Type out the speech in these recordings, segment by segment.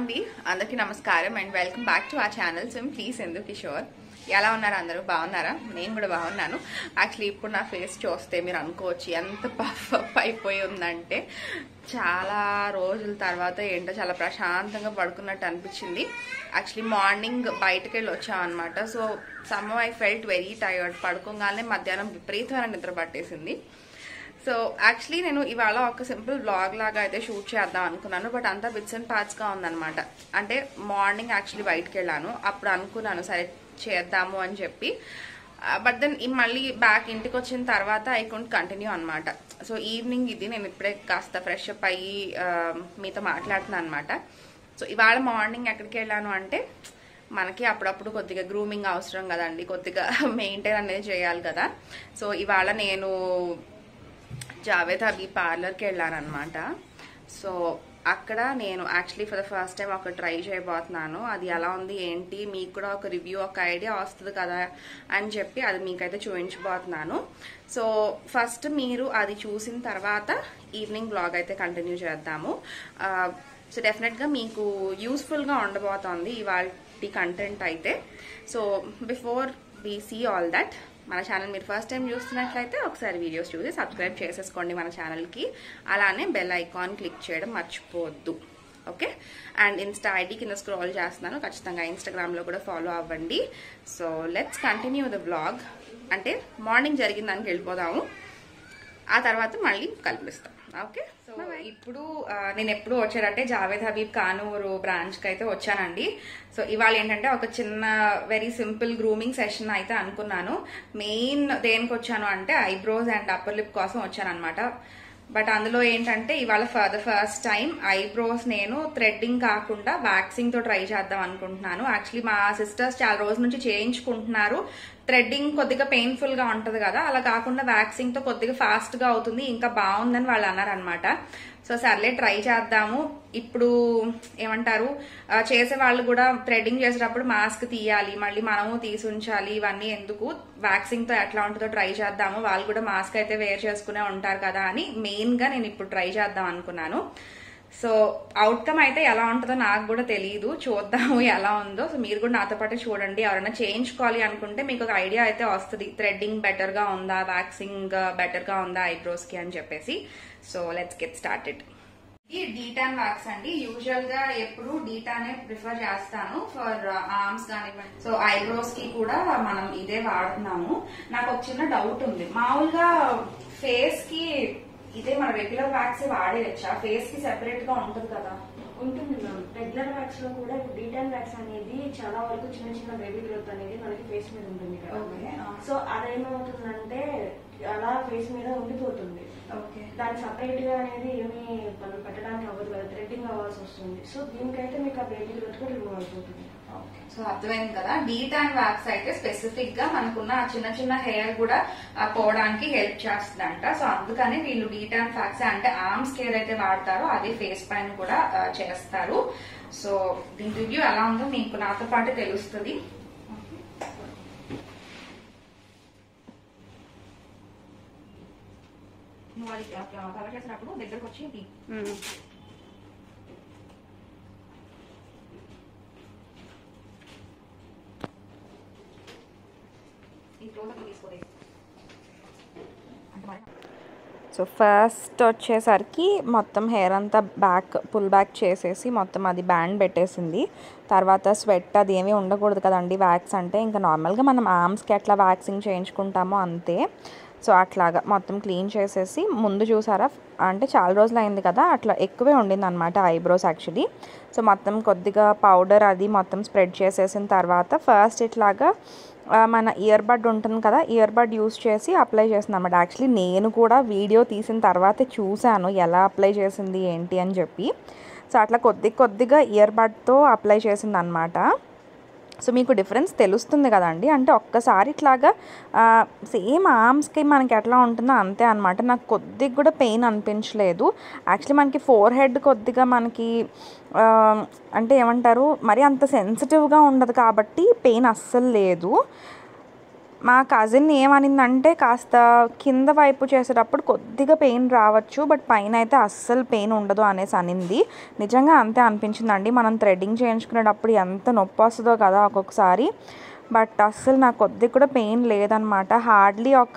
అండి అందరికీ నమస్కారం and welcome back to uh channel సిమ్ ప్లీజ్ ఎందుకు కిషోర్ ఎలా ఉన్నారు అందరూ బాగున్నారా నేను కూడా బాగున్నాను యాక్చువల్లీ ఇప్పుడు నా ఫేస్ చూస్తే మీరు అనుకోవచ్చు ఎంత పఫ్ అప్ అయిపోయి ఉందంటే చాలా రోజుల తర్వాత ఏంటో చాలా ప్రశాంతంగా పడుకున్నట్టు అనిపించింది యాక్చువల్లీ మార్నింగ్ బయటకు వెళ్ళి వచ్చామన్నమాట so some I felt very tired పడుకోగానే మధ్యాహ్నం విపరీతమైన నిద్ర పట్టేసింది సో యాక్చువల్లీ నేను ఇవాళ ఒక సింపుల్ బ్లాగ్ లాగా అయితే షూట్ చేద్దాం అనుకున్నాను బట్ అంతా బిట్స్ అండ్ పార్ట్స్గా ఉందన్నమాట అంటే మార్నింగ్ యాక్చువల్లీ బయటకు వెళ్ళాను అప్పుడు అనుకున్నాను సరే చేద్దాము అని చెప్పి బట్ దెన్ మళ్ళీ బ్యాక్ ఇంటికి వచ్చిన తర్వాత ఐ కొంట్ కంటిన్యూ అనమాట సో ఈవినింగ్ ఇది నేను ఇప్పుడే కాస్త ఫ్రెష్ అప్ అయ్యి ఆ, మీతో మాట్లాడుతున్నాను అనమాట సో ఇవాళ మార్నింగ్ ఎక్కడికి వెళ్ళాను అంటే మనకి అప్పుడప్పుడు కొద్దిగా గ్రూమింగ్ అవసరం కదండి కొద్దిగా మెయింటైన్ అనేది చేయాలి కదా సో ఇవాళ నేను జావేద్ హబీ పార్లర్కి వెళ్ళాను అనమాట సో అక్కడ నేను actually for the first time ఒక ట్రై చేయబోతున్నాను అది ఎలా ఉంది ఏంటి మీకు కూడా ఒక రివ్యూ ఒక ఐడియా వస్తుంది కదా అని చెప్పి అది మీకైతే చూపించబోతున్నాను సో ఫస్ట్ మీరు అది చూసిన తర్వాత ఈవినింగ్ బ్లాగ్ అయితే కంటిన్యూ చేద్దాము సో డెఫినెట్గా మీకు యూస్ఫుల్గా ఉండబోతోంది ఇవాళ కంటెంట్ అయితే so before we see all that మన ఛానల్ మీరు ఫస్ట్ టైం చూస్తున్నట్లయితే ఒకసారి వీడియోస్ చూసి సబ్స్క్రైబ్ చేసేసుకోండి మన ఛానల్కి అలానే బెల్ ఐకాన్ క్లిక్ చేయడం మర్చిపోవద్దు ఓకే అండ్ ఇన్స్టా ఐడి కింద స్క్రోల్ చేస్తున్నాను ఖచ్చితంగా ఇన్స్టాగ్రామ్లో కూడా ఫాలో అవ్వండి so let's continue the vlog అంటే మార్నింగ్ జరిగిన దానికి వెళ్ళిపోదాము ఆ తర్వాత మళ్ళీ కల్పిస్తాం ఓకే సో ఇప్పుడు ఆ, నేను ఎప్పుడు వచ్చానంటే జావేద్ హబీబ్ కానూరు బ్రాంచ్కి అయితే వచ్చానండి సో ఇవాళ ఏంటంటే ఒక చిన్న వెరీ సింపుల్ గ్రూమింగ్ సెషన్ అయితే అనుకున్నాను మెయిన్ దేనికి వచ్చాను అంటే ఐబ్రోస్ అండ్ అప్పర్ లిప్ కోసం వచ్చాను అనమాట బట్ అందులో ఏంటంటే ఇవాళ for the first time eyebrows నేను థ్రెడ్డింగ్ కాకుండా వ్యాక్సింగ్ తో ట్రై చేద్దాం అనుకుంటున్నాను యాక్చువల్లీ మా సిస్టర్స్ చాలా రోజుల నుంచి చేయించుకుంటున్నారు థ్రెడ్డింగ్ కొద్దిగా పెయిన్ఫుల్ గా ఉంటది కదా అలా కాకుండా వ్యాక్సింగ్ తో కొద్దిగా ఫాస్ట్ గా అవుతుంది ఇంకా బాగుందని వాళ్ళు అన్నారనమాట సో సర్లే ట్రై చేద్దాము ఇప్పుడు ఏమంటారు ఆ, చేసే వాళ్ళు కూడా థ్రెడ్డింగ్ చేసేటప్పుడు మాస్క్ తీయాలి మళ్ళీ మనము తీసి ఉంచాలి ఇవన్నీ ఎందుకు వ్యాక్సింగ్ తో ఎట్లా ఉంటుందో ట్రై చేద్దాము వాళ్ళు కూడా మాస్క్ అయితే వేర్ చేసుకునే ఉంటారు కదా అని మెయిన్ గా నేను ఇప్పుడు ట్రై చేద్దాం అనుకున్నాను సో అవుట్కమ్ అయితే ఎలా ఉంటుందో నాకు కూడా తెలియదు చూద్దాము ఎలా ఉందో సో మీరు కూడా నాతో పాటు చూడండి ఎవరైనా చేయించుకోవాలి అనుకుంటే మీకు ఒక ఐడియా అయితే వస్తుంది థ్రెడ్డింగ్ బెటర్ గా ఉందా వ్యాక్సింగ్ బెటర్ గా ఉందా ఐబ్రోస్ కి అని చెప్పేసి సో లెట్స్ గెట్ స్టార్టెడ్ ఈ డీటాన్ వ్యాక్స్ అండి యూజువల్ గా ఎప్పుడు డీటానే ప్రిఫర్ చేస్తాను ఫర్ ఆర్మ్స్ కానివ్వండి సో ఐబ్రోస్ కి కూడా మనం ఇదే వాడుతున్నాము నాకు ఒక చిన్న డౌట్ ఉంది మామూలుగా ఫేస్ కి ఇదే మన రెగ్యులర్ వ్యాక్స్ వాడేయచ్చా ఫేస్ కి సెపరేట్ గా ఉంటుంది కదా ఉంటుంది మ్యామ్ రెగ్యులర్ వ్యాక్స్ లో కూడా ఇప్పుడు డీటెయిల్ వ్యాక్స్ అనేది చాలా వరకు చిన్న చిన్న బేబీ గ్రోత్ అనేది మనకి ఫేస్ మీద ఉంటుంది కదా ఓకే సో అదేమవుతుందంటే అలా ఫేస్ మీద ఉండిపోతుంది ఓకే దానికి సపరేట్ గా అనేది ఏమీ మనం పెట్టడానికి అవ్వదు కదా థ్రెడ్డింగ్ అవ్వాల్సి వస్తుంది సో దీనికైతే మీకు ఆ బేబీ గ్రోత్ కూడా రిమూవ్ అయిపోతుంది సో అర్థమైంది కదా డీటాన్ వ్యాక్స్ అయితే స్పెసిఫిక్ గా మనకున్న ఆ చిన్న చిన్న హెయిర్ కూడా ఆ, పోవడానికి హెల్ప్ చేస్తుందంట సో అందుకని వీళ్ళు డీటాన్ వ్యాక్స్ అంటే ఆర్మ్స్ కేర్ అయితే వాడతారో అదే ఫేస్ పైన కూడా ఆ, చేస్తారు సో దీని రివ్యూ ఎలా ఉందో మీకు నాతో పాటు తెలుస్తుంది నువ్వు అది కవర్ చేసినప్పుడు దగ్గరకు వచ్చి తీ. ఈ క్లోజ్ అప్ తీసుకోలేదు సో ఫస్ట్ వచ్చేసరికి మొత్తం హెయిర్ అంతా బ్యాక్ పుల్ బ్యాక్ చేసేసి మొత్తం అది బ్యాండ్ పెట్టేసింది తర్వాత స్వెట్ అది ఏమీ ఉండకూడదు కదండి వ్యాక్స్ అంటే ఇంకా నార్మల్గా మనం ఆర్మ్స్కి ఎట్లా వ్యాక్సింగ్ చేయించుకుంటామో అంతే సో అట్లాగా మొత్తం క్లీన్ చేసేసి ముందు చూసారా అంటే చాలా రోజులు అయింది కదా అట్లా ఎక్కువే ఉండింది అనమాట ఐబ్రోస్ యాక్చువల్లీ సో మొత్తం కొద్దిగా పౌడర్ అది మొత్తం స్ప్రెడ్ చేసేసిన తర్వాత ఫస్ట్ ఇట్లాగా ఆ, మన ఇయర్ బడ్ ఉంటుంది కదా ఇయర్ బడ్ యూస్ చేసి అప్లై చేసింది అనమాట యాక్చువల్లీ నేను కూడా వీడియో తీసిన తర్వాతే చూశాను ఎలా అప్లై చేసింది ఏంటి అని చెప్పి సో అట్లా కొద్ది కొద్దిగా ఇయర్ బడ్తో అప్లై చేసింది అనమాట సో మీకు డిఫరెన్స్ తెలుస్తుంది కదండి అంటే ఒక్కసారి ఇట్లాగా సేమ్ ఆర్మ్స్కి మనకి ఎట్లా ఉంటుందో అంతే అనమాట నాకు కొద్దిగా కూడా పెయిన్ అనిపించలేదు యాక్చువల్లీ మనకి ఫోర్ హెడ్ కొద్దిగా మనకి ఆ, అంటే ఏమంటారు మరి అంత సెన్సిటివ్గా ఉండదు కాబట్టి పెయిన్ అస్సలు లేదు మా కజిన్ ఏమనిందంటే కాస్త కింద వైపు చేసేటప్పుడు కొద్దిగా పెయిన్ రావచ్చు బట్ పైన అయితే అస్సలు పెయిన్ ఉండదు అనేసి అనింది నిజంగా అంతే అనిపించిందండి మనం థ్రెడ్డింగ్ చేయించుకునేటప్పుడు ఎంత నొప్పి వస్తుందో కదా ఒక్కొక్కసారి బట్ అస్సలు నాకు కొద్దిగా కూడా పెయిన్ లేదనమాట హార్డ్లీ ఒక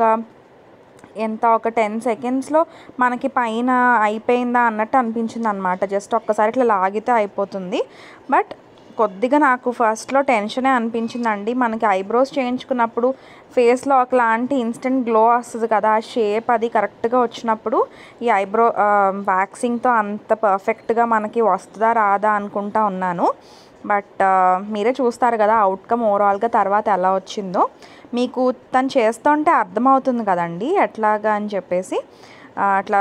ఎంత ఒక టెన్ సెకండ్స్లో మనకి పైన అయిపోయిందా అన్నట్టు అనిపించింది అనమాట జస్ట్ ఒక్కసారి ఇట్లా లాగితే అయిపోతుంది బట్ కొద్దిగా నాకు ఫస్ట్లో టెన్షనే అనిపించిందండి మనకి ఐబ్రోస్ చేయించుకున్నప్పుడు ఫేస్లో ఒకలాంటి ఇన్స్టెంట్ గ్లో వస్తుంది కదా ఆ షేప్ అది కరెక్ట్గా వచ్చినప్పుడు ఈ ఐబ్రో వ్యాక్సింగ్తో అంత పర్ఫెక్ట్గా మనకి వస్తుందా రాదా అనుకుంటా ఉన్నాను బట్ మీరే చూస్తారు కదా అవుట్కమ్ ఓవరాల్గా తర్వాత ఎలా వచ్చిందో మీకు తను చేస్తుంటే అర్థమవుతుంది కదండి ఎట్లాగా అని చెప్పేసి ఆ, అట్లా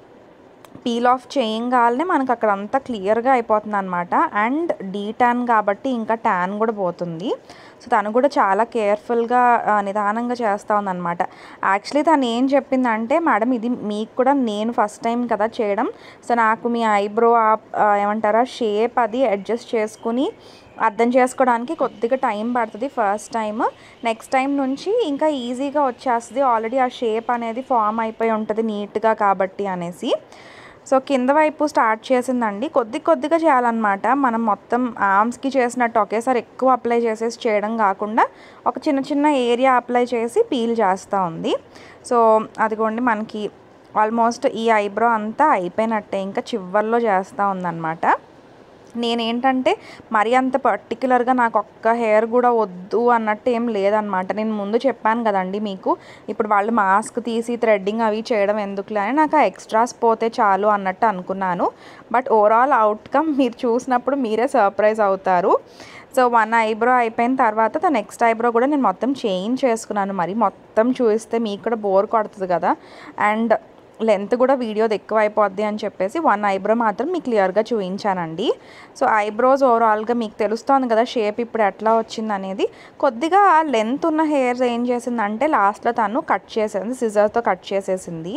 పీల్ ఆఫ్ చేయంగానే మనకు అక్కడ అంతా క్లియర్గా అయిపోతుంది అనమాట అండ్ డీ ట్యాన్ కాబట్టి ఇంకా ట్యాన్ కూడా పోతుంది సో తను కూడా చాలా కేర్ఫుల్గా నిదానంగా చేస్తూ ఉందన్నమాట యాక్చువల్లీ తను ఏం చెప్పిందంటే మేడం ఇది మీకు కూడా నేను ఫస్ట్ టైం కదా చేయడం సో నాకు మీ ఐబ్రో ఏమంటారా షేప్ అది అడ్జస్ట్ చేసుకుని అర్థం చేసుకోవడానికి కొద్దిగా టైం పడుతుంది ఫస్ట్ టైం నెక్స్ట్ టైం నుంచి ఇంకా ఈజీగా వచ్చేస్తుంది ఆల్రెడీ ఆ షేప్ అనేది ఫామ్ అయిపోయి ఉంటుంది నీట్గా కాబట్టి అనేసి సో కింద వైపు స్టార్ట్ చేసిందండి కొద్ది కొద్దిగా చేయాలన్నమాట మనం మొత్తం ఆర్మ్స్కి చేసినట్టు ఒకేసారి ఎక్కువ అప్లై చేసేసి చేయడం కాకుండా ఒక చిన్న చిన్న ఏరియా అప్లై చేసి పీల్ చేస్తూ ఉంది సో అదిగోండి మనకి ఆల్మోస్ట్ ఈ ఐబ్రో అంతా అయిపోయినట్టే ఇంకా చివర్లో చేస్తూ ఉందన్నమాట నేనేంటంటే మరి అంత పర్టికులర్గా నాకు ఒక్క హెయిర్ కూడా వద్దు అన్నట్టు ఏం లేదనమాట నేను ముందు చెప్పాను కదండి మీకు ఇప్పుడు వాళ్ళు మాస్క్ తీసి థ్రెడ్డింగ్ అవి చేయడం ఎందుకులే అని నాకు ఆ ఎక్స్ట్రాస్ పోతే చాలు అన్నట్టు అనుకున్నాను బట్ ఓవరాల్ అవుట్కమ్ మీరు చూసినప్పుడు మీరే సర్ప్రైజ్ అవుతారు సో వన్ ఐబ్రో అయిపోయిన తర్వాత నెక్స్ట్ ఐబ్రో కూడా నేను మొత్తం చేంజ్ చేసుకున్నాను మరి మొత్తం చూస్తే మీకు కూడా బోర్ కొడుతుంది కదా అండ్ లెంత్ కూడా వీడియోది ఎక్కువ అయిపోద్ది అని చెప్పేసి వన్ ఐబ్రో మాత్రం మీకు క్లియర్గా చూపించానండి సో ఐబ్రోస్ ఓవరాల్గా మీకు తెలుస్తోంది కదా షేప్ ఇప్పుడు ఎట్లా వచ్చింది అనేది కొద్దిగా లెంత్ ఉన్న హెయిర్స్ ఏం చేసిందంటే లాస్ట్లో తను కట్ చేసేసింది సిజర్తో కట్ చేసేసింది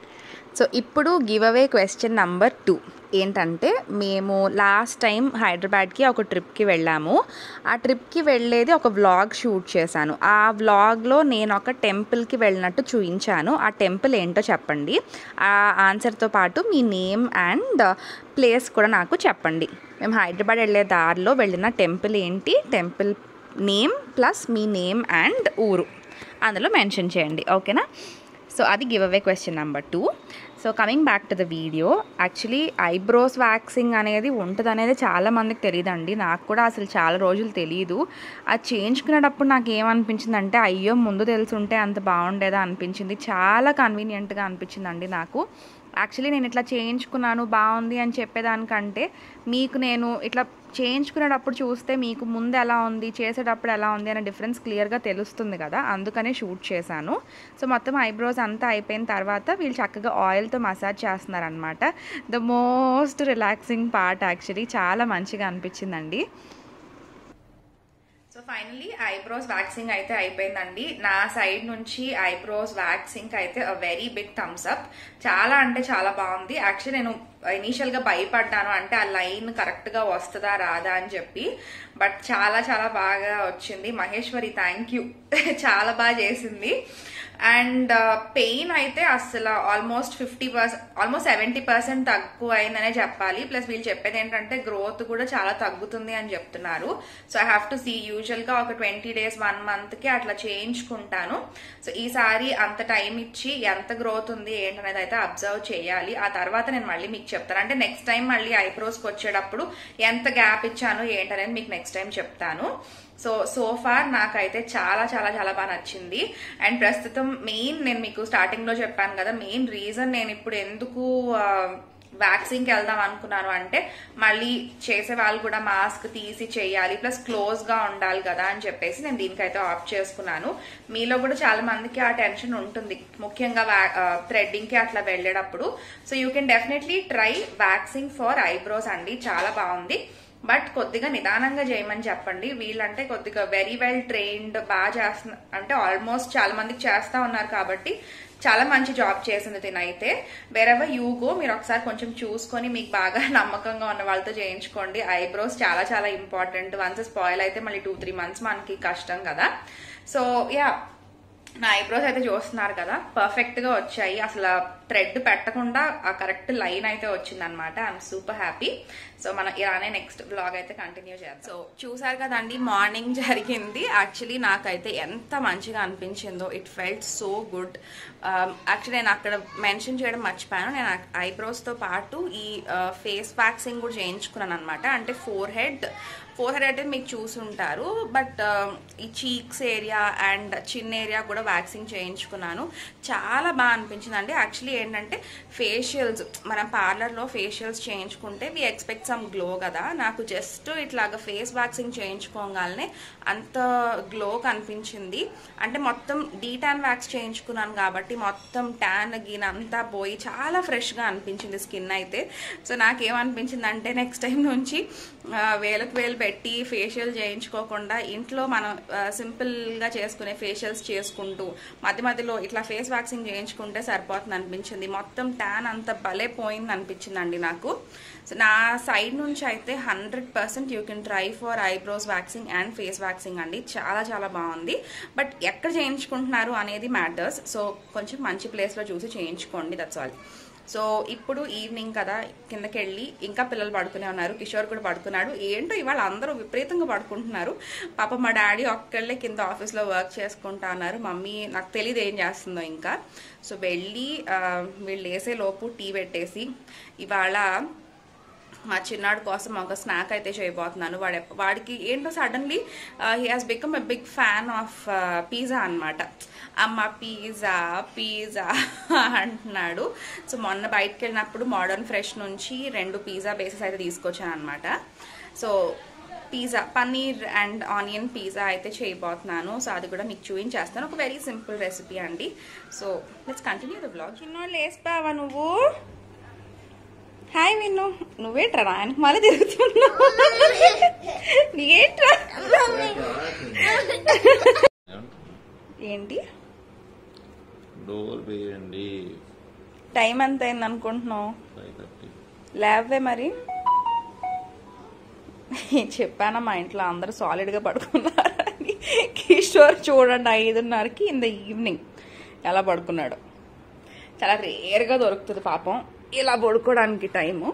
సో ఇప్పుడు give away question number two ఏంటంటే మేము లాస్ట్ టైం హైదరాబాద్కి ఒక ట్రిప్కి వెళ్ళాము ఆ ట్రిప్కి వెళ్ళేది ఒక వ్లాగ్ షూట్ చేశాను ఆ వ్లాగ్లో నేను ఒక టెంపుల్కి వెళ్ళినట్టు చూపించాను ఆ టెంపుల్ ఏంటో చెప్పండి ఆ ఆన్సర్తో పాటు మీ నేమ్ అండ్ ప్లేస్ కూడా నాకు చెప్పండి మేము హైదరాబాద్ వెళ్ళే దారిలో వెళ్ళిన టెంపుల్ ఏంటి టెంపుల్ నేమ్ ప్లస్ మీ నేమ్ అండ్ ఊరు అందులో మెన్షన్ చేయండి ఓకేనా సో అది give away question number two so coming back to the video actually eyebrows waxing అనేది ఉంటుంది అనేది చాలా మందికి తెలియదండి నాకు కూడా అసలు చాలా రోజులు తెలియదు అది చేయించుకునేటప్పుడు నాకు ఏమనిపించింది అంటే అయ్యో ముందు తెలుసుంటే అంత బాగుండేదా అనిపించింది చాలా కన్వీనియంట్గా అనిపించిందండి నాకు యాక్చువల్లీ నేను ఇట్లా చేయించుకున్నాను బాగుంది అని చెప్పేదానికంటే మీకు నేను ఇట్లా చేయించుకునేటప్పుడు చూస్తే మీకు ముందు ఎలా ఉంది చేసేటప్పుడు ఎలా ఉంది అనే డిఫరెన్స్ క్లియర్గా తెలుస్తుంది కదా అందుకనే షూట్ చేశాను సో మొత్తం ఐబ్రోస్ అంతా అయిపోయిన తర్వాత వీళ్ళు చక్కగా ఆయిల్తో మసాజ్ చేస్తున్నారనమాట the most relaxing part actually చాలా మంచిగా అనిపించిందండి సో ఫైనలీ ఐబ్రోస్ వ్యాక్సింగ్ అయితే అయిపోయిందండి నా సైడ్ నుంచి ఐబ్రోస్ వ్యాక్సింగ్ అయితే a very big thumbs up చాలా అంటే చాలా బాగుంది యాక్చువల్లీ నేను ఇనీషియల్ గా భయపడ్డాను అంటే ఆ లైన్ కరెక్ట్ గా వస్తుందా రాదా అని చెప్పి బట్ చాలా చాలా బాగా వచ్చింది మహేశ్వరి థ్యాంక్ యూ చాలా బాగా చేసింది అండ్ పెయిన్ అయితే అసలు almost fifty percent almost seventy percent తక్కువ అయిందనే చెప్పాలి ప్లస్ వీళ్ళు చెప్పేది ఏంటంటే గ్రోత్ కూడా చాలా తగ్గుతుంది అని చెప్తున్నారు so I have to see usual గా ఒక ట్వంటీ డేస్ వన్ మంత్ కి అట్లా చేయించుకుంటాను సో ఈసారి అంత టైం ఇచ్చి ఎంత గ్రోత్ ఉంది ఏంటనేది అయితే అబ్జర్వ్ చేయాలి ఆ తర్వాత నేను మళ్ళీ మీకు చెప్తాను అంటే నెక్స్ట్ టైం మళ్ళీ ఐబ్రోస్కి వచ్చేటప్పుడు ఎంత గ్యాప్ ఇచ్చాను ఏంటనేది మీకు నెక్స్ట్ టైం చెప్తాను సో సో ఫార్ నాకైతే చాలా చాలా చాలా బాగా నచ్చింది అండ్ ప్రస్తుతం మెయిన్ నేను మీకు స్టార్టింగ్ లో చెప్పాను కదా మెయిన్ రీజన్ నేను ఇప్పుడు ఎందుకు వ్యాక్సిన్కి వెళ్దాం అనుకున్నాను అంటే మళ్ళీ చేసే వాళ్ళు కూడా మాస్క్ తీసి చేయాలి ప్లస్ క్లోజ్ గా ఉండాలి కదా అని చెప్పేసి నేను దీనికైతే ఆఫ్ చేసుకున్నాను మీలో కూడా చాలా మందికి ఆ టెన్షన్ ఉంటుంది ముఖ్యంగా థ్రెడ్డింగ్ కి అట్లా వెళ్ళేటప్పుడు so you can definitely try waxing for eyebrows అండి చాలా బాగుంది బట్ కొద్దిగా నిదానంగా చేయమని చెప్పండి వీళ్ళంటే కొద్దిగా వెరీ వెల్ ట్రైన్డ్ బాగా చేస్తున్న అంటే ఆల్మోస్ట్ చాలా మందికి చేస్తా ఉన్నారు కాబట్టి చాలా మంచి జాబ్ చేసింది తినైతే వేరెవర్ యూగో మీరు ఒకసారి కొంచెం చూసుకొని మీకు బాగా నమ్మకంగా ఉన్న వాళ్ళతో చేయించుకోండి ఐబ్రోస్ చాలా చాలా ఇంపార్టెంట్ వన్స్ స్పాయిల్ అయితే మళ్ళీ టూ త్రీ మంత్స్ మనకి కష్టం కదా సో యా నా ఐబ్రోస్ అయితే చూస్తున్నారు కదా పర్ఫెక్ట్ గా వచ్చాయి అసలు థ్రెడ్ పెట్టకుండా ఆ కరెక్ట్ లైన్ అయితే వచ్చింది అనమాట ఐఎమ్ సూపర్ హ్యాపీ సో మనం ఇలానే నెక్స్ట్ బ్లాగ్ అయితే కంటిన్యూ చేద్దాం సో చూసారు కదండి మార్నింగ్ జరిగింది యాక్చువల్లీ నాకైతే ఎంత మంచిగా అనిపించిందో it felt so good actually నేను అక్కడ మెన్షన్ చేయడం మర్చిపోయాను నేను ఐబ్రోస్తో పాటు ఈ ఫేస్ వ్యాక్సింగ్ కూడా చేయించుకున్నాను అనమాట అంటే ఫోర్ హెడ్ ఫోర్ హెడ్ అయితే మీకు చూసుంటారు బట్ ఈ చీక్స్ ఏరియా అండ్ చిన్న ఏరియా కూడా వ్యాక్సింగ్ చేయించుకున్నాను చాలా బాగా అనిపించింది అండి యాక్చువల్లీ ఏంటంటే ఫేషియల్స్ మనం పార్లర్లో ఫేషియల్స్ చేయించుకుంటే వి ఎక్స్పెక్ట్ సమ్ గ్లో కదా నాకు జస్ట్ ఇట్లాగా ఫేస్ వ్యాక్సింగ్ చేయించుకోగానే అంత గ్లో కనిపించింది అంటే మొత్తం డీ ట్యాన్ వ్యాక్స్ చేయించుకున్నాను కాబట్టి మొత్తం ట్యాన్ గీన్ అంతా పోయి చాలా ఫ్రెష్గా అనిపించింది స్కిన్ అయితే సో నాకేమనిపించింది అంటే నెక్స్ట్ టైం నుంచి ఆ, వేలకు వేలు పెట్టి ఫేషియల్ చేయించుకోకుండా ఇంట్లో మనం ఆ, సింపుల్గా చేసుకునే ఫేషియల్స్ చేసుకుంటూ మధ్య మధ్యలో ఇట్లా ఫేస్ వ్యాక్సింగ్ చేయించుకుంటే సరిపోతుంది అనిపించింది మొత్తం ట్యాన్ అంత భలే పోయింది అనిపించిందండి నాకు సో నా సైడ్ నుంచి అయితే hundred percent you can try for eyebrows waxing and face waxing అండి చాలా చాలా బాగుంది బట్ ఎక్కడ చేయించుకుంటున్నారు అనేది మ్యాటర్స్ సో కొంచెం మంచి ప్లేస్లో చూసి చేయించుకోండి దట్స్ ఆల్ సో ఇప్పుడు ఈవినింగ్ కదా కిందకి వెళ్ళి ఇంకా పిల్లలు పడుకునే ఉన్నారు కిషోర్ కూడా పడుకున్నాడు ఏంటో ఇవాళ అందరూ విపరీతంగా పడుకుంటున్నారు పాప మా డాడీ ఒక్కళ్ళే కింద ఆఫీస్లో వర్క్ చేసుకుంటా అన్నారు మమ్మీ నాకు తెలియదు ఏం చేస్తుందో ఇంకా సో వెళ్ళి ఆ, వీళ్ళు వేసే లోపు టీ పెట్టేసి ఇవాళ మా చిన్నాడు కోసం ఒక స్నాక్ అయితే చేయబోతున్నాను వాడు ఎప్ప- వాడికి ఏంటో suddenly he has become a big fan of pizza అన్నమాట అమ్మ పిజ్జా పిజ్జా అంటున్నాడు సో మొన్న బయటకు వెళ్ళినప్పుడు మోడర్న్ ఫ్రెష్ నుంచి రెండు పిజ్జా బేసెస్ అయితే తీసుకొచ్చాను అనమాట so pizza paneer and onion pizza అయితే చేయబోతున్నాను సో అది కూడా మీకు చూపించేస్తాను ఒక వెరీ సింపుల్ రెసిపీ అండి so let's continue the blog చిన్నోళ్ళు లేసిపోయావా నువ్వు హాయ్ విన్ను నువ్వేట్రా ఆయనకు మళ్ళీ తిరుగుతున్నావు నీకేంట్రా ఏంటి డోర్ వేయండి టైం ఎంత అయింది అనుకుంటున్నావు ఫైవ్ థర్టీ లేవే మరి చెప్పానా మా ఇంట్లో అందరూ సాలిడ్గా పడుకున్నారని కిషోర్ చూడండి ఐదున్నరకి ఇన్ ద ఈవినింగ్ ఎలా పడుకున్నాడు చాలా రేర్గా దొరుకుతుంది పాపం ఇలా పడుకోవడానికి టైము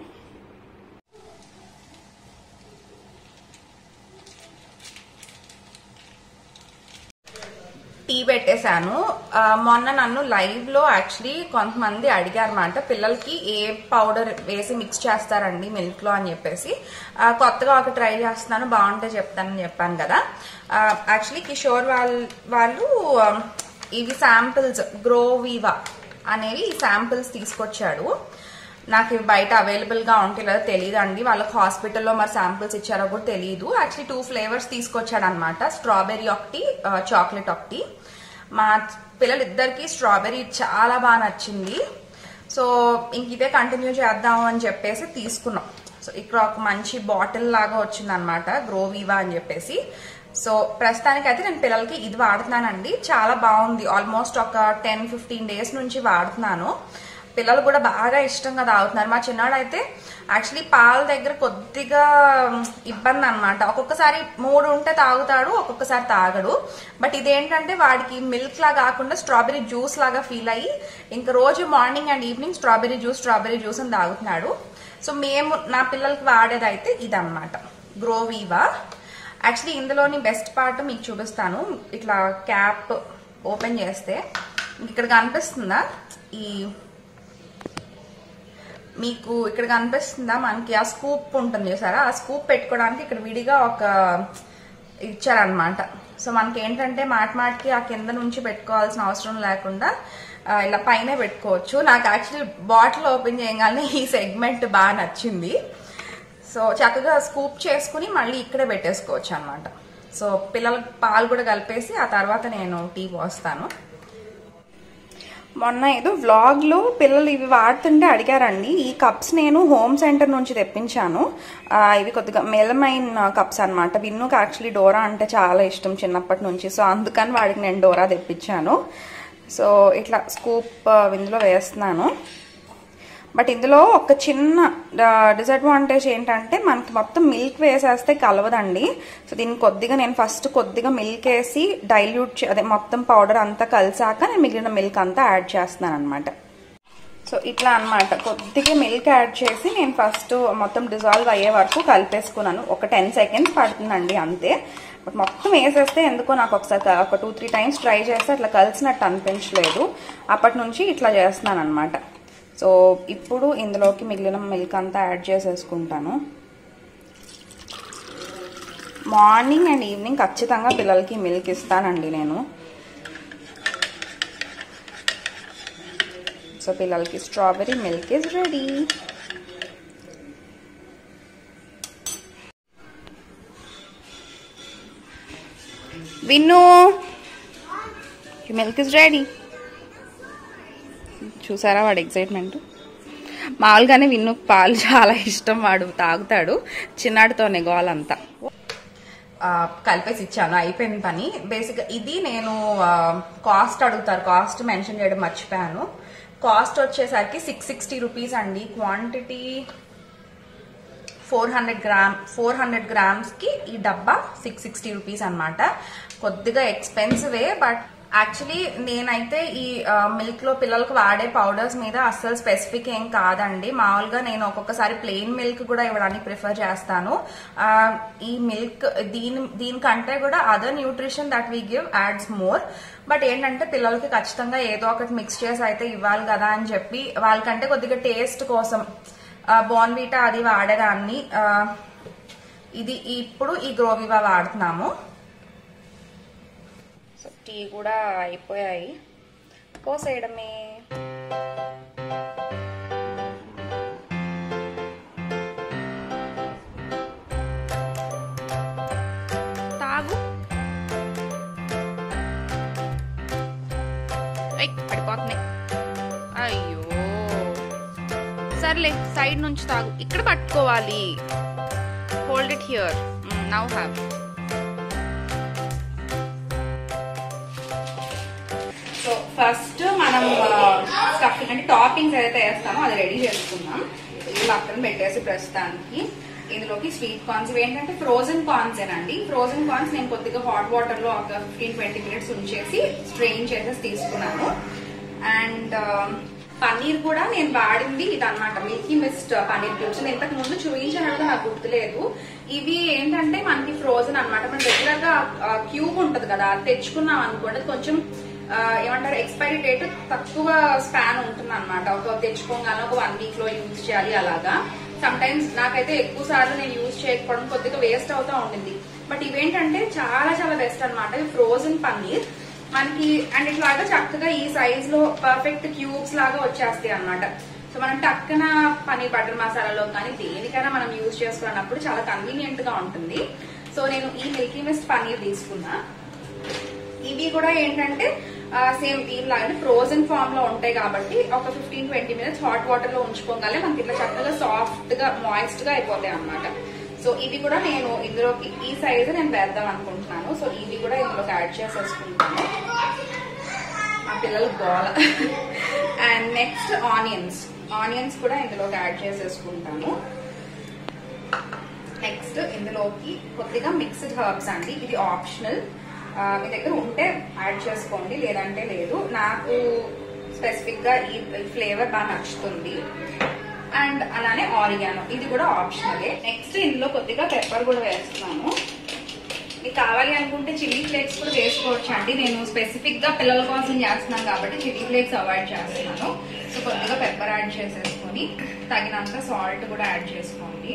టీ పెట్టేశాను ఆ, మొన్న నన్ను లైవ్ లో యాక్చువల్లీ కొంతమంది అడిగారన్నమాట పిల్లలకి ఏ పౌడర్ వేసి మిక్స్ చేస్తారండి మిల్క్ లో అని చెప్పేసి ఆ, కొత్తగా ఒక ట్రై చేస్తున్నాను బాగుంటే చెప్తానని చెప్పాను కదా యాక్చువల్లీ కిషోర్ వాళ్ళ వాళ్ళు ఆ, ఇవి శాంపిల్స్ గ్రోవీవా అనేవి శాంపిల్స్ తీసుకొచ్చాడు నాకు ఇవి బయట అవైలబుల్ గా ఉంటే లేదో తెలియదు అండి వాళ్ళకి హాస్పిటల్లో మరి శాంపిల్స్ ఇచ్చారో కూడా తెలియదు యాక్చువల్లీ టూ ఫ్లేవర్స్ తీసుకొచ్చాడు అనమాట స్ట్రాబెర్రీ ఒకటి చాక్లెట్ ఒకటి మా పిల్లలు ఇద్దరికి స్ట్రాబెర్రీ చాలా బాగా నచ్చింది సో ఇంక ఇదే కంటిన్యూ చేద్దాము అని చెప్పేసి తీసుకున్నాం సో ఇక్కడ ఒక మంచి బాటిల్ లాగా వచ్చింది అనమాట గ్రోవీవా అని చెప్పేసి సో ప్రస్తుతానికి అయితే నేను పిల్లలకి ఇది వాడుతున్నానండి చాలా బాగుంది ఆల్మోస్ట్ ఒక టెన్ ఫిఫ్టీన్ డేస్ నుంచి వాడుతున్నాను పిల్లలు కూడా బాగా ఇష్టంగా తాగుతున్నారు మా చిన్నాడు అయితే యాక్చువల్లీ పాల దగ్గర కొద్దిగా మ్, ఇబ్బంది అనమాట ఒక్కొక్కసారి మూడు ఉంటే తాగుతాడు ఒక్కొక్కసారి తాగడు బట్ ఇదేంటంటే వాడికి మిల్క్ లా కాకుండా స్ట్రాబెరీ జ్యూస్ లాగా ఫీల్ అయ్యి ఇంకా రోజు morning and evening strawberry juice strawberry juice అని తాగుతున్నాడు సో మేము నా పిల్లలకి వాడేది అయితే ఇదన్నమాట గ్రోవీవా యాక్చువల్లీ ఇందులోని బెస్ట్ పార్ట్ మీకు చూపిస్తాను ఇట్లా క్యాప్ ఓపెన్ చేస్తే ఇక్కడ కనిపిస్తుందా ఈ మీకు ఇక్కడ కనిపిస్తుందా మనకి ఆ స్కూప్ ఉంటుంది చూసారా ఆ స్కూప్ పెట్టుకోవడానికి ఇక్కడ విడిగా ఒక ఇచ్చారనమాట సో మనకి ఏంటంటే మాట మాటికి ఆ కింద నుంచి పెట్టుకోవాల్సిన అవసరం లేకుండా ఆ, ఇలా పైనే పెట్టుకోవచ్చు నాకు యాక్చువల్లీ బాటిల్ ఓపెన్ చేయగానే ఈ సెగ్మెంట్ బాగా నచ్చింది సో చక్కగా స్కూప్ చేసుకుని మళ్ళీ ఇక్కడే పెట్టేసుకోవచ్చు అనమాట సో పిల్లలకు పాలు కూడా కలిపేసి ఆ తర్వాత నేను టీ పోస్తాను మొన్న ఏదో వ్లాగ్లో పిల్లలు ఇవి వాడుతుంటే అడిగారండి ఈ కప్స్ నేను హోమ్ సెంటర్ నుంచి తెప్పించాను ఆ, ఇవి కొద్దిగా మెలమైన్ కప్స్ అనమాట విన్నుకు యాక్చువల్లీ డోరా అంటే చాలా ఇష్టం చిన్నప్పటి నుంచి సో అందుకని వాడికి నేను డోరా తెప్పించాను సో ఇట్లా స్కూప్ ఇందులో వేస్తున్నాను బట్ ఇందులో ఒక చిన్న డిసడ్వాంటేజ్ ఏంటంటే మనకి మొత్తం మిల్క్ వేసేస్తే కలవదండి సో దీన్ని కొద్దిగా నేను ఫస్ట్ కొద్దిగా మిల్క్ వేసి డైల్యూట్ అదే మొత్తం పౌడర్ అంతా కలిసాక నేను మిగిలిన మిల్క్ అంతా యాడ్ చేస్తున్నాను అనమాట సో ఇట్లా అన్నమాట కొద్దిగా మిల్క్ యాడ్ చేసి నేను ఫస్ట్ మొత్తం డిజాల్వ్ అయ్యే వరకు కలిపేసుకున్నాను ఒక టెన్ సెకండ్స్ పడుతుందండి అంతే బట్ మొత్తం వేసేస్తే ఎందుకో నాకు ఒకసారి క- ఒక టూ త్రీ టైమ్స్ ట్రై చేస్తే అట్లా కలిసినట్టు అనిపించలేదు అప్పటి నుంచి ఇట్లా చేస్తున్నాను అనమాట సో ఇప్పుడు ఇందులోకి మిగిలిన మిల్క్ అంతా యాడ్ చేసేసుకుంటాను మార్నింగ్ అండ్ ఈవినింగ్ ఖచ్చితంగా పిల్లలకి మిల్క్ ఇస్తానండి నేను సో పిల్లలకి strawberry milk is ready Vinnu milk is ready చూసారా వాడు ఎక్సైట్మెంట్ మామూలుగానే విన్ను పాలు చాలా ఇష్టం వాడు తాగుతాడు చిన్నాడితోనే గోలంతా ఆ, కలిపేసి ఇచ్చాను అయిపోయింది పని బేసిక్గా ఇది నేను కాస్ట్ అడుగుతారు కాస్ట్ మెన్షన్ చేయడం మర్చిపోయాను కాస్ట్ వచ్చేసరికి సిక్స్ సిక్స్టీ రూపీస్ అండి quantity four hundred gram four hundred గ్రామ్స్కి ఈ డబ్బా సిక్స్ సిక్స్టీ రూపీస్ అనమాట కొద్దిగా ఎక్స్పెన్సివే బట్ యాక్చువల్లీ నేనైతే ఈ మిల్క్ లో పిల్లలకు వాడే పౌడర్స్ మీద అస్సలు స్పెసిఫిక్ ఏం కాదండి మామూలుగా నేను ఒక్కొక్కసారి ప్లెయిన్ మిల్క్ కూడా ఇవ్వడానికి ప్రిఫర్ చేస్తాను ఆ, ఈ మిల్క్ దీని దీనికంటే కూడా other nutrition that we give adds more but ఏంటంటే పిల్లలకి ఖచ్చితంగా ఏదో ఒకటి మిక్స్ చేసి అయితే ఇవ్వాలి కదా అని చెప్పి వాళ్ళకంటే కొద్దిగా టేస్ట్ కోసం బోన్వీటా అది వాడేదాన్ని ఆ, ఇది ఇప్పుడు ఈ గ్రోవివా వాడుతున్నాము సో టీ కూడా అయిపోయాయి పోసేయడమే తాగు ఐ, పడిపోతున్నాయి అయ్యో సర్లే సైడ్ నుంచి తాగు ఇక్కడ పట్టుకోవాలి hold it here now have so first మనం స్టఫింగ్ అంటే టాపింగ్స్ ఏదైతే వేస్తామో అది రెడీ చేసుకుందాం ఇది పక్కన పెట్టేసి ప్రస్తుతానికి ఇందులోకి స్వీట్ కార్న్స్ ఇవి ఏంటంటే ఫ్రోజన్ కార్న్స్ ఏనండి ఫ్రోజన్ కార్న్స్ నేను కొద్దిగా హాట్ వాటర్ లో ఒక ఫిఫ్టీన్ ట్వంటీ మినిట్స్ ఉంచేసి స్ట్రెయిన్ చేసేసి తీసుకున్నాను అండ్ పన్నీర్ కూడా నేను వాడింది ఇది అనమాట మిల్కీ మిస్ట్ పన్నీర్ క్యూబ్స్ నేను ఇంతకు ముందు చూపించినట్టు నాకు గుర్తులేదు ఇవి ఏంటంటే మనకి ఫ్రోజన్ అన్నమాట మన రెగ్యులర్ గా క్యూబ్ ఉంటది కదా అది తెచ్చుకున్నాం అనుకోండి అది కొంచెం ఆ, ఏమంటారు ఎక్స్పైరీ డేట్ తక్కువ స్పాన్ ఉంటుంది అనమాట ఒక తెచ్చుకోగానే ఒక వన్ వీక్ లో యూజ్ చేయాలి అలాగా సమ్ టైమ్స్ నాకైతే ఎక్కువ సార్లు నేను యూజ్ చేయకపోవడం కొద్దిగా వేస్ట్ అవుతా ఉండింది బట్ ఇవేంటంటే చాలా చాలా బెస్ట్ అనమాట ఫ్రోజన్ పన్నీర్ మనకి అండ్ ఇట్లాగా చక్కగా ఈ సైజ్ లో పర్ఫెక్ట్ క్యూబ్స్ లాగా వచ్చేస్తాయి అన్నమాట సో మనం టక్కన పన్నీర్ బటర్ మసాలాలో కానీ దేనికైనా మనం యూజ్ చేసుకున్నప్పుడు చాలా కన్వీనియంట్ గా ఉంటుంది సో నేను ఈ మిల్కీ మిస్ట్ పన్నీర్ తీసుకున్నా ఇవి కూడా ఏంటంటే సేమ్ దీనిలాగానే ఫ్రోజన్ ఫామ్ లో ఉంటాయి కాబట్టి ఒక fifteen twenty minutes hot water లో ఉంచుకోగానే మనకి ఇట్లా చక్కగా సాఫ్ట్ గా మాయిస్ట్ గా అయిపోతాయి అన్నమాట సో ఇవి కూడా నేను ఇందులోకి ఈ సైజ్ నేను వేద్దాం అనుకుంటున్నాను సో ఇవి కూడా ఇందులోకి యాడ్ చేసేసుకుంటాను మా పిల్లలు గోల అండ్ నెక్స్ట్ ఆనియన్స్ ఆనియన్స్ కూడా ఇందులోకి యాడ్ చేసేసుకుంటాను నెక్స్ట్ ఇందులోకి కొద్దిగా మిక్స్డ్ హర్బ్స్ అండి ఇది ఆప్షనల్ ఆ, మీ దగ్గర ఉంటే యాడ్ చేసుకోండి లేదంటే లేదు నాకు స్పెసిఫిక్ గా ఈ ఫ్లేవర్ బాగా నచ్చుతుంది అండ్ అలానే ఆరిగానో ఇది కూడా ఆప్షనలే నెక్స్ట్ ఇందులో కొద్దిగా పెప్పర్ కూడా వేస్తున్నాను మీకు కావాలి అనుకుంటే చిల్లీ ఫ్లేక్స్ కూడా వేసుకోవచ్చు అండి నేను స్పెసిఫిక్ గా పిల్లల కోసం చేస్తున్నాను కాబట్టి చిల్లీ ఫ్లేక్స్ అవాయిడ్ చేస్తున్నాను సో కొద్దిగా పెప్పర్ యాడ్ చేసేసుకొని తగినంత సాల్ట్ కూడా యాడ్ చేసుకోండి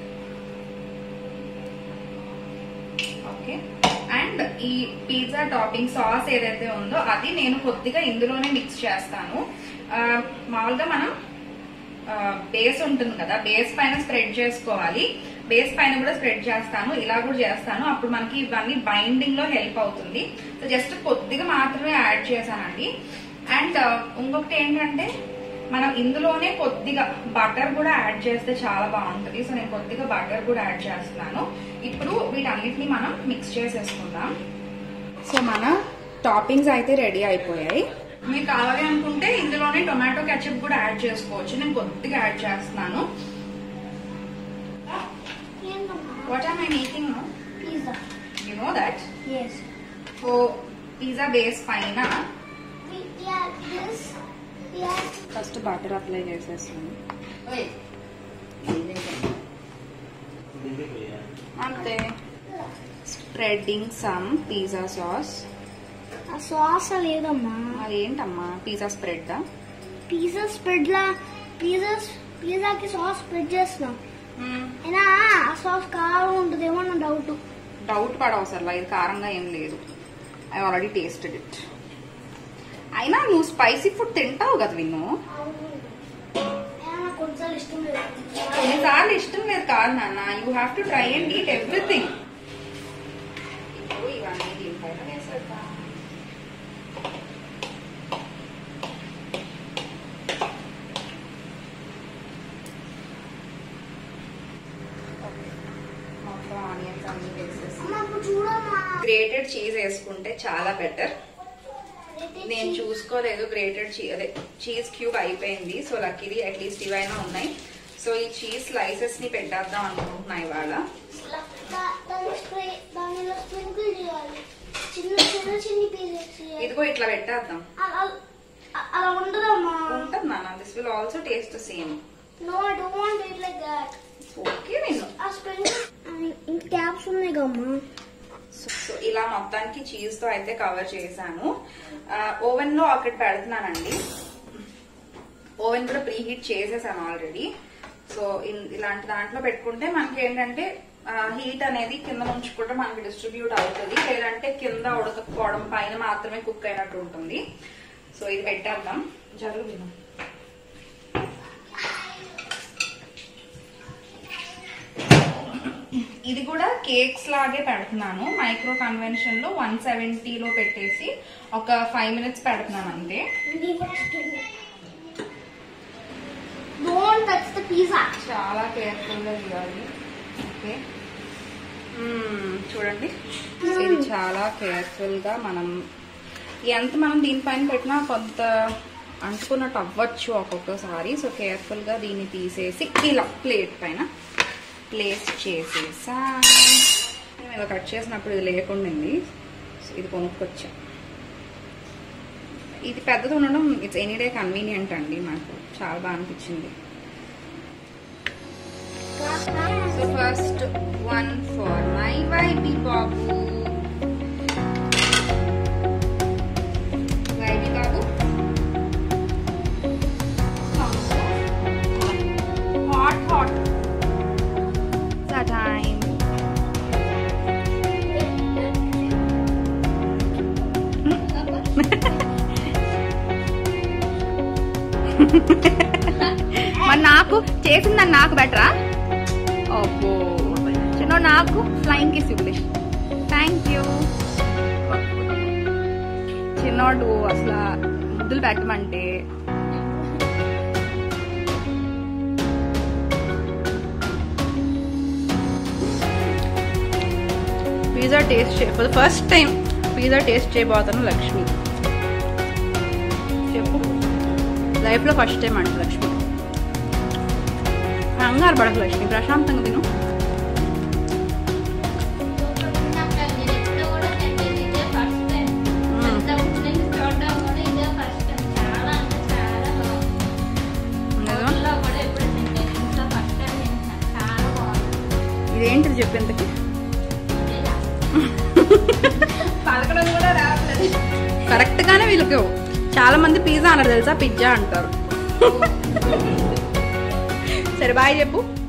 ఓకే అండ్ ఈ పిజ్జా టాపింగ్ సాస్ ఏదైతే ఉందో అది నేను కొద్దిగా ఇందులోనే మిక్స్ చేస్తాను ఆ, మామూలుగా మనం బేస్ ఉంటుంది కదా బేస్ పైన స్ప్రెడ్ చేసుకోవాలి బేస్ పైన కూడా స్ప్రెడ్ చేస్తాను ఇలా కూడా చేస్తాను అప్పుడు మనకి ఇవన్నీ బైండింగ్ లో హెల్ప్ అవుతుంది సో జస్ట్ కొద్దిగా మాత్రమే యాడ్ చేశానండి అండ్ ఇంకొకటి ఏంటంటే మనం ఇందులోనే కొద్దిగా బటర్ కూడా యాడ్ చేస్తే చాలా బాగుంటుంది సో నేను కొద్దిగా బటర్ కూడా యాడ్ చేస్తున్నాను ఇప్పుడు వీటన్నిటిని మనం మిక్స్ చేసేసుకుందాం సో మన టాపింగ్స్ అయితే రెడీ అయిపోయాయి మీరు కావాలి అనుకుంటే ఇందులోనే టొమాటో కెచప్ కూడా యాడ్ చేసుకోవచ్చు నేను కొద్దిగా యాడ్ చేస్తున్నాను what are my making Pizza. You know that Yes. So pizza base పైన We, yeah, this. Yeah. First butter apply చేసేస్తాను అంతే స్ప్రెడ్డింగ్ సమ్ పిజ్జా సాస్ ఆ సాస్ లేదమ్మా అదేంటమ్మా పిజ్జా స్ప్రెడ్ పిజ్జా స్ప్రెడ్ లా పిజ్జా పిజ్జాకి సాస్ స్ప్రెడ్ చేస్తున్నాం అయినా ఆ సాస్ కారం ఉంటుందేమో నా డౌట్ డౌట్ పడవసరలా ఇది కారంగా ఏం లేదు ఐ ఆల్రెడీ టేస్టెడ్ ఇట్ అయినా నువ్వు స్పైసీ ఫుడ్ తింటావు కదా విన్ను నాకు కొంచెం ఇష్టం లేదు కొన్నిసార్లు ఇష్టం లేదు కాదు నాన్న you have to try and eat everything ఇప్పుడు ఇవన్నీ దీనిపైన వేసేద్దాం మొత్తం ఆనియన్స్ అన్ని వేసేసి అమ్మ ఇప్పుడు చూడమ్మా గ్రేటెడ్ చీజ్ వేసుకుంటే చాలా బెటర్ నేను చూసుకోలేదు గ్రేటెడ్ చీజ్ అదే చీజ్ క్యూబ్ అయిపోయింది సో లక్కీది అట్లీస్ట్ ఇవైనా ఉన్నాయి సో ఈ చీజ్ స్లైసెస్ ని పెట్టేద్దాం అనుకుంటున్నా ఇవాళ దా- దాన్ని స్ప్రే దానిలో స్ప్రింకిల్ చేయాలి చిన్న చిన్న చిన్ని పీసెస్ చేయాలి ఇదిగో ఇట్లా పెట్టేద్దాం అలా అలా ఉండదమ్మా ఉంటుంది నాన్న this will also taste same no I don't want it like that okay నేను ఆ స్ప్రింకిల్ ఇంకా క్యాప్స్ ఉన్నాయి కమ్మా సో సో ఇలా మొత్తానికి చీజ్ తో అయితే కవర్ చేశాను ఓవెన్ లో ఒకటి పెడుతున్నానండి ఓవెన్ కూడా ప్రీ హీట్ చేసేసాను ఆల్రెడీ సో ఇన్- ఇలాంటి దాంట్లో పెట్టుకుంటే మనకి ఏంటంటే హీట్ అనేది కింద నుంచి కూడా మనకి డిస్ట్రిబ్యూట్ అవుతుంది లేదంటే కింద ఉడకపోవడం పైన మాత్రమే కుక్ అయినట్టు ఉంటుంది సో ఇది పెట్టేద్దాం జరుగు విను. ఇది కూడా కేక్స్ లాగే పెడుతున్నాను మైక్రో కన్వెన్షన్ లో వన్ సెవెంటీలో పెట్టేసి ఒక ఫైవ్ మినిట్స్ పెడుతున్నాను అంతే డోంట్ టచ్ ద పిజ్జా చాలా కేర్ఫుల్ గా చేయాలి ఓకే మ్మ్, చూడండి ఇది చాలా కేర్ఫుల్ గా మనం ఎంత మనం దీనిపైన పెట్టినా కొంత అంటుకున్నట్టు అవ్వచ్చు ఒక్కొక్కసారి సో కేర్ఫుల్ గా దీన్ని తీసేసి ఇలా ప్లేట్ పైన ప్లేస్ చేసేసా మేము ఇలా కట్ చేసినప్పుడు ఇది లేకుండింది సో ఇది కొనుక్కొచ్చా ఇది పెద్దది ఉండడం ఇట్స్ ఎనీ డే కన్వీనియంట్ అండి నాకు చాలా బాగా అనిపించింది so first one for my వైబీ బాబు వైబీ బాబు హాట్ హాట్ టైం మరి నాకు చేసిందని నాకు బెటరా అబ్బో చిన్న నాకు flying kiss English thank you చిన్నోడు అసలు ముద్దులు పెట్టమంటే పిజ్జా టేస్ట్ చే for first time pizza taste చేయబోతాను లక్ష్మి చెప్పు లైఫ్లో ఫస్ట్ టైం అంట లక్ష్మి కంగారు పడకు లక్ష్మి ప్రశాంతంగా తిను ఇదేంటిది చెప్పు ఇంతకి పలకడం కూడా రావట్లేదు కరెక్ట్ గానే వీళ్ళకి చాలా మంది పిజ్జా అన్నారు తెలుసా పిజ్జా అంటారు సరే బాయ్ చెప్పు